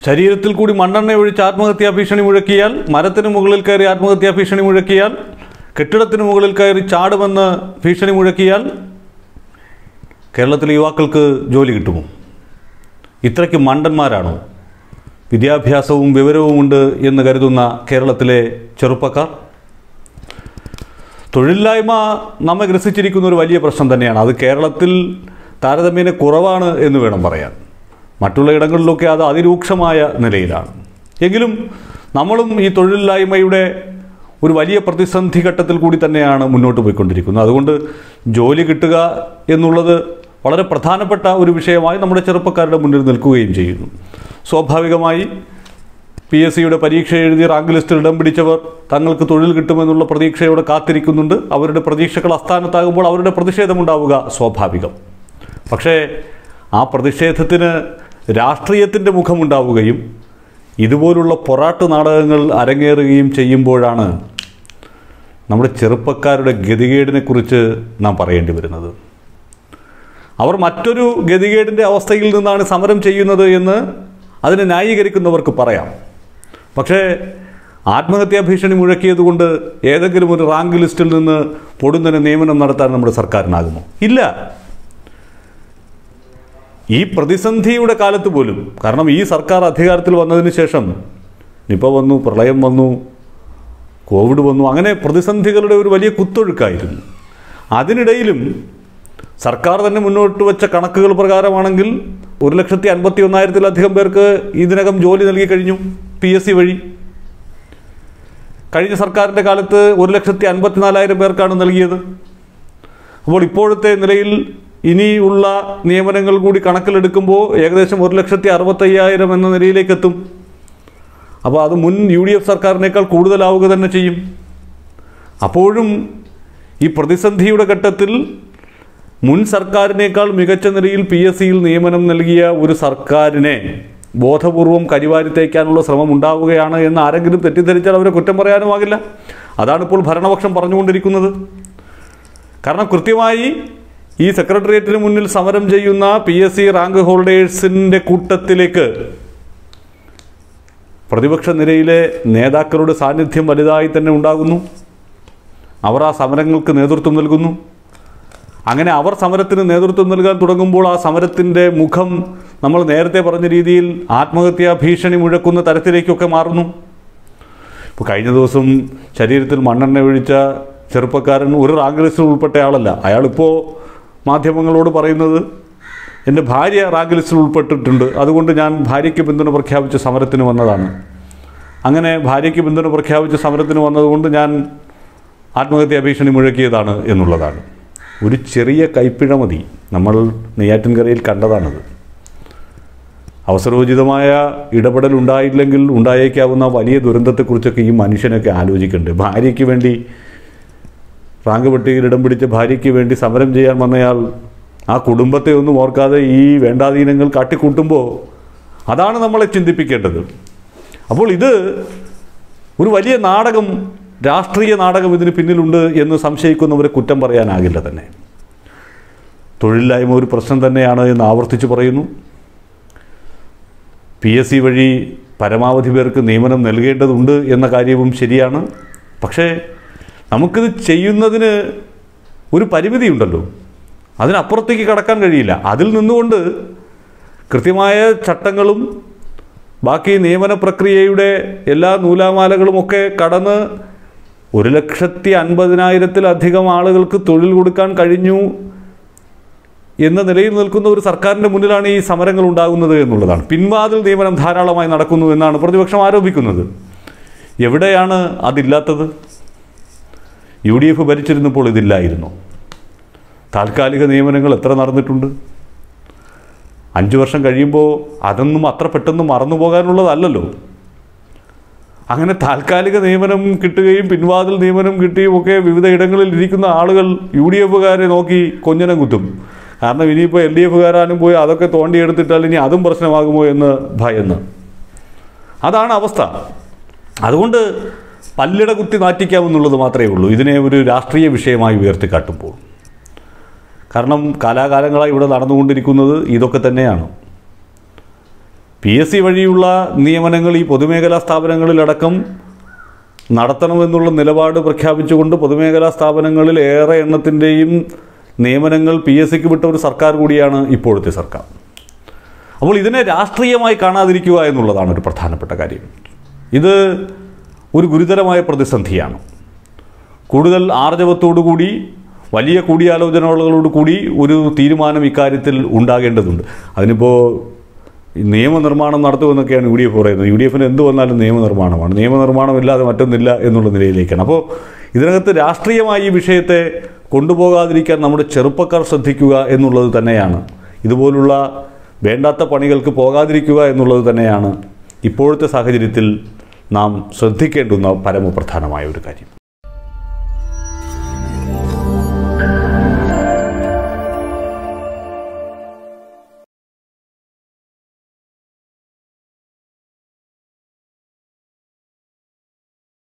ശരീരത്തിൽ കൂടി മണ്ണെണ്ണ ഒഴിച്ച് ആത്മഹത്യാ ഭീഷണി മുഴക്കിയാൽ മരത്തിന് മുകളിൽ കയറി ആത്മഹത്യാ ഭീഷണി മുഴക്കിയാൽ കെട്ടിടത്തിന് മുകളിൽ കയറി ചാടുമെന്ന് ഭീഷണി മുഴക്കിയാൽ കേരളത്തിലെ യുവാക്കൾക്ക് ജോലി കിട്ടുമോ ഇത്രയ്ക്ക് മണ്ടന്മാരാണോ വിദ്യാഭ്യാസവും വിവരവുമുണ്ട് എന്ന് കരുതുന്ന കേരളത്തിലെ ചെറുപ്പക്കാർ തൊഴിലില്ലായ്മ നമ്മെ ഗ്രസിച്ചിരിക്കുന്ന ഒരു വലിയ പ്രശ്നം തന്നെയാണ് അത് കേരളത്തിൽ താരതമ്യേന കുറവാണ് എന്ന് വേണം പറയാൻ മറ്റുള്ള ഇടങ്ങളിലൊക്കെ അത് അതിരൂക്ഷമായ നിലയിലാണ് എങ്കിലും നമ്മളും ഈ തൊഴിലില്ലായ്മയുടെ ഒരു വലിയ പ്രതിസന്ധി ഘട്ടത്തിൽ കൂടി തന്നെയാണ് മുന്നോട്ട് പോയിക്കൊണ്ടിരിക്കുന്നത് അതുകൊണ്ട് ജോലി കിട്ടുക എന്നുള്ളത് വളരെ പ്രധാനപ്പെട്ട ഒരു വിഷയമായി നമ്മുടെ ചെറുപ്പക്കാരുടെ മുന്നിൽ നിൽക്കുകയും ചെയ്യുന്നു സ്വാഭാവികമായി പി എസ് സിയുടെ പരീക്ഷ എഴുതി റാങ്ക് ലിസ്റ്റിൽ ഇടം പിടിച്ചവർ തങ്ങൾക്ക് തൊഴിൽ കിട്ടുമെന്നുള്ള പ്രതീക്ഷയോടെ കാത്തിരിക്കുന്നുണ്ട് അവരുടെ പ്രതീക്ഷകൾ അസ്ഥാനത്താകുമ്പോൾ അവരുടെ പ്രതിഷേധമുണ്ടാവുക സ്വാഭാവികം പക്ഷേ ആ പ്രതിഷേധത്തിന് രാഷ്ട്രീയത്തിൻ്റെ മുഖമുണ്ടാവുകയും ഇതുപോലുള്ള പൊറാട്ട് നാടകങ്ങൾ അരങ്ങേറുകയും ചെയ്യുമ്പോഴാണ് നമ്മുടെ ചെറുപ്പക്കാരുടെ ഗതികേടിനെക്കുറിച്ച് നാം പറയേണ്ടി വരുന്നത് അവർ മറ്റൊരു ഗതികേടിൻ്റെ അവസ്ഥയിൽ നിന്നാണ് സമരം ചെയ്യുന്നത് എന്ന് അതിനെ ന്യായീകരിക്കുന്നവർക്ക് പറയാം പക്ഷേ ആത്മഹത്യാ ഭീഷണി മുഴക്കിയതുകൊണ്ട് ഏതെങ്കിലും ഒരു റാങ്ക് ലിസ്റ്റിൽ നിന്ന് പൊടുന്നതിന് നിയമനം നടത്താൻ നമ്മുടെ സർക്കാരിനാകുമോ ഇല്ല ഈ പ്രതിസന്ധിയുടെ കാലത്ത് പോലും കാരണം ഈ സർക്കാർ അധികാരത്തിൽ വന്നതിന് ശേഷം നിപ വന്നു പ്രളയം വന്നു കോവിഡ് വന്നു അങ്ങനെ പ്രതിസന്ധികളുടെ ഒരു വലിയ കുത്തൊഴുക്കായിരുന്നു അതിനിടയിലും സർക്കാർ തന്നെ മുന്നോട്ട് വെച്ച കണക്കുകൾ പ്രകാരമാണെങ്കിൽ ഒരു ലക്ഷത്തി അൻപത്തി ഒന്നായിരത്തിലധികം പേർക്ക് ഇതിനകം ജോലി നൽകി കഴിഞ്ഞു പി എസ് സി വഴി കഴിഞ്ഞ സർക്കാരിൻ്റെ കാലത്ത് ഒരു ലക്ഷത്തി അൻപത്തിനാലായിരം പേർക്കാണ് നൽകിയത് അപ്പോൾ ഇപ്പോഴത്തെ നിലയിൽ ഇനിയുള്ള നിയമനങ്ങൾ കൂടി കണക്കിലെടുക്കുമ്പോൾ ഏകദേശം ഒരു ലക്ഷത്തി അറുപത്തയ്യായിരം എന്ന നിലയിലേക്ക് എത്തും അപ്പോൾ അത് മുൻ യു ഡി എഫ് സർക്കാരിനേക്കാൾ കൂടുതലാവുക തന്നെ ചെയ്യും അപ്പോഴും ഈ പ്രതിസന്ധിയുടെ ഘട്ടത്തിൽ മുൻ സർക്കാരിനേക്കാൾ മികച്ച നിലയിൽ പി എസ് സിയിൽ നിയമനം നൽകിയ ഒരു സർക്കാരിനെ ബോധപൂർവം കരിവാരി തേക്കാനുള്ള ശ്രമം ഉണ്ടാവുകയാണ് എന്ന് ആരെങ്കിലും തെറ്റിദ്ധരിച്ചാൽ അവരെ കുറ്റം പറയാനുമാകില്ല അതാണ് ഇപ്പോൾ ഭരണപക്ഷം പറഞ്ഞുകൊണ്ടിരിക്കുന്നത് കാരണം കൃത്യമായി ഈ സെക്രട്ടേറിയറ്റിന് മുന്നിൽ സമരം ചെയ്യുന്ന പി എസ് സി റാങ്ക് ഹോൾഡേഴ്സിൻ്റെ കൂട്ടത്തിലേക്ക് പ്രതിപക്ഷ നിരയിലെ നേതാക്കളുടെ സാന്നിധ്യം വലുതായി തന്നെ ഉണ്ടാകുന്നു അവർ ആ സമരങ്ങൾക്ക് നേതൃത്വം നൽകുന്നു അങ്ങനെ അവർ സമരത്തിന് നേതൃത്വം നൽകാൻ തുടങ്ങുമ്പോൾ ആ സമരത്തിൻ്റെ മുഖം നമ്മൾ നേരത്തെ പറഞ്ഞ രീതിയിൽ ആത്മഹത്യാ ഭീഷണി മുഴക്കുന്ന തരത്തിലേക്കൊക്കെ മാറുന്നു ഇപ്പോൾ കഴിഞ്ഞ ദിവസം ശരീരത്തിൽ മണ്ണെണ്ണ ഒഴിച്ച ചെറുപ്പക്കാരൻ ഒരു റാങ്ക് ലിസ്റ്റിൽ ഉൾപ്പെട്ട ആളല്ല അയാളിപ്പോൾ മാധ്യമങ്ങളോട് പറയുന്നത് എൻ്റെ ഭാര്യ റാങ്ക് ലിസ്റ്റിൽ ഉൾപ്പെട്ടിട്ടുണ്ട് അതുകൊണ്ട് ഞാൻ ഭാര്യയ്ക്ക് പിന്തുണ പ്രഖ്യാപിച്ച് സമരത്തിന് വന്നതാണ് അങ്ങനെ ഭാര്യയ്ക്ക് പിന്തുണ പ്രഖ്യാപിച്ച് സമരത്തിന് വന്നതുകൊണ്ട് ഞാൻ ആത്മഹത്യാ ഭീഷണി മുഴക്കിയതാണ് എന്നുള്ളതാണ് ഒരു ചെറിയ കൈപ്പിഴ മതി നമ്മൾ നെയ്യാറ്റിൻകരയിൽ കണ്ടതാണത് അവസരോചിതമായ ഇടപെടൽ ഉണ്ടായില്ലെങ്കിൽ ഉണ്ടായേക്കാവുന്ന വലിയ ദുരന്തത്തെക്കുറിച്ചൊക്കെ ഈ മനുഷ്യനൊക്കെ ആലോചിക്കുന്നുണ്ട് ഭാര്യയ്ക്ക് വേണ്ടി റാങ്ക് പട്ടികയിൽ ഇടം പിടിച്ച ഭാര്യയ്ക്ക് വേണ്ടി സമരം ചെയ്യാൻ വന്നയാൾ ആ കുടുംബത്തെ ഒന്നും ഓർക്കാതെ ഈ വേണ്ടാധീനങ്ങൾ കാട്ടിക്കൂട്ടുമ്പോൾ അതാണ് നമ്മളെ ചിന്തിപ്പിക്കേണ്ടത് അപ്പോൾ ഇത് ഒരു വലിയ നാടകം രാഷ്ട്രീയ നാടകം ഇതിന് പിന്നിലുണ്ട് എന്ന് സംശയിക്കുന്നവരെ കുറ്റം പറയാനാകില്ല തന്നെ തൊഴിലില്ലായ്മ ഒരു പ്രശ്നം തന്നെയാണ് എന്ന് ആവർത്തിച്ച് പറയുന്നു പി എസ് സി വഴി പരമാവധി പേർക്ക് നിയമനം നൽകേണ്ടതുണ്ട് എന്ന കാര്യവും ശരിയാണ് പക്ഷേ നമുക്കിത് ചെയ്യുന്നതിന് ഒരു പരിമിതിയുണ്ടല്ലോ അതിനപ്പുറത്തേക്ക് കടക്കാൻ കഴിയില്ല അതിൽ നിന്നുകൊണ്ട് കൃത്യമായ ചട്ടങ്ങളും ബാക്കി നിയമന പ്രക്രിയയുടെ എല്ലാ നൂലാമാലകളുമൊക്കെ കടന്ന് ഒരു ലക്ഷത്തി അൻപതിനായിരത്തിലധികം ആളുകൾക്ക് തൊഴിൽ കൊടുക്കാൻ കഴിഞ്ഞു എന്ന നിലയിൽ നിൽക്കുന്ന ഒരു സർക്കാരിൻ്റെ മുന്നിലാണ് ഈ സമരങ്ങൾ ഉണ്ടാകുന്നത് എന്നുള്ളതാണ് പിൻവാതിൽ നിയമനം ധാരാളമായി നടക്കുന്നു എന്നാണ് പ്രതിപക്ഷം ആരോപിക്കുന്നത് എവിടെയാണ് അതില്ലാത്തത് യു ഡി എഫ് ഭരിച്ചിരുന്നപ്പോൾ ഇതില്ലായിരുന്നു താൽക്കാലിക നിയമനങ്ങൾ എത്ര നടന്നിട്ടുണ്ട് അഞ്ച് വർഷം കഴിയുമ്പോൾ അതൊന്നും അത്ര പെട്ടെന്ന് മറന്നു പോകാനുള്ളതല്ലല്ലോ അങ്ങനെ താൽക്കാലിക നിയമനം കിട്ടുകയും പിൻവാതിൽ നിയമനം കിട്ടുകയും ഒക്കെ വിവിധ ഇടങ്ങളിൽ ഇരിക്കുന്ന ആളുകൾ യു ഡി എഫുകാരെ നോക്കി കൊഞ്ഞനം കുത്തും കാരണം ഇനിയിപ്പോൾ എൽ ഡി എഫുകാരാനും പോയി അതൊക്കെ തോണ്ടിയെടുത്തിട്ടാൽ ഇനി അതും പ്രശ്നമാകുമോ എന്ന് ഭയന്ന് അതാണ് അവസ്ഥ അതുകൊണ്ട് പല്ലിട കുത്തി നാറ്റിക്കാമെന്നുള്ളത് മാത്രമേ ഉള്ളൂ ഇതിനെ ഒരു രാഷ്ട്രീയ വിഷയമായി ഉയർത്തിക്കാട്ടുമ്പോൾ കാരണം കാലാകാലങ്ങളായി ഇവിടെ നടന്നുകൊണ്ടിരിക്കുന്നത് ഇതൊക്കെ തന്നെയാണ് പി എസ് സി വഴിയുള്ള നിയമനങ്ങൾ ഈ പൊതുമേഖലാ സ്ഥാപനങ്ങളിലടക്കം നടത്തണമെന്നുള്ള നിലപാട് പ്രഖ്യാപിച്ചുകൊണ്ട് പൊതുമേഖലാ സ്ഥാപനങ്ങളിൽ ഏറെ എണ്ണത്തിൻ്റെയും നിയമനങ്ങൾ പി എസ് സിക്ക് വിട്ട ഒരു സർക്കാർ കൂടിയാണ് ഇപ്പോഴത്തെ സർക്കാർ അപ്പോൾ ഇതിനെ രാഷ്ട്രീയമായി കാണാതിരിക്കുക എന്നുള്ളതാണ് ഒരു പ്രധാനപ്പെട്ട കാര്യം ഇത് ഒരു ഗുരുതരമായ പ്രതിസന്ധിയാണ് കൂടുതൽ ആർജവത്തോടുകൂടി വലിയ കൂടിയാലോചനകളോടുകൂടി ഒരു തീരുമാനം ഇക്കാര്യത്തിൽ ഉണ്ടാകേണ്ടതുണ്ട് അതിനിപ്പോൾ ഈ നിയമനിർമ്മാണം നടത്തുമെന്നൊക്കെയാണ് യു ഡി എഫ് പറയുന്നത് യു ഡി എഫിന് എന്ത് വന്നാലും നിയമനിർമ്മാണമാണ് നിയമനിർമ്മാണമില്ലാതെ മറ്റൊന്നില്ല എന്നുള്ള നിലയിലേക്കാണ് അപ്പോൾ ഇതിനകത്ത് രാഷ്ട്രീയമായി ഈ വിഷയത്തെ കൊണ്ടുപോകാതിരിക്കാൻ നമ്മുടെ ചെറുപ്പക്കാർ ശ്രദ്ധിക്കുക എന്നുള്ളത് തന്നെയാണ് ഇതുപോലുള്ള വേണ്ടാത്ത പണികൾക്ക് പോകാതിരിക്കുക എന്നുള്ളത് തന്നെയാണ് ഇപ്പോഴത്തെ സാഹചര്യത്തിൽ നാം ശ്രദ്ധിക്കേണ്ടുന്ന പരമപ്രധാനമായ ഒരു കാര്യം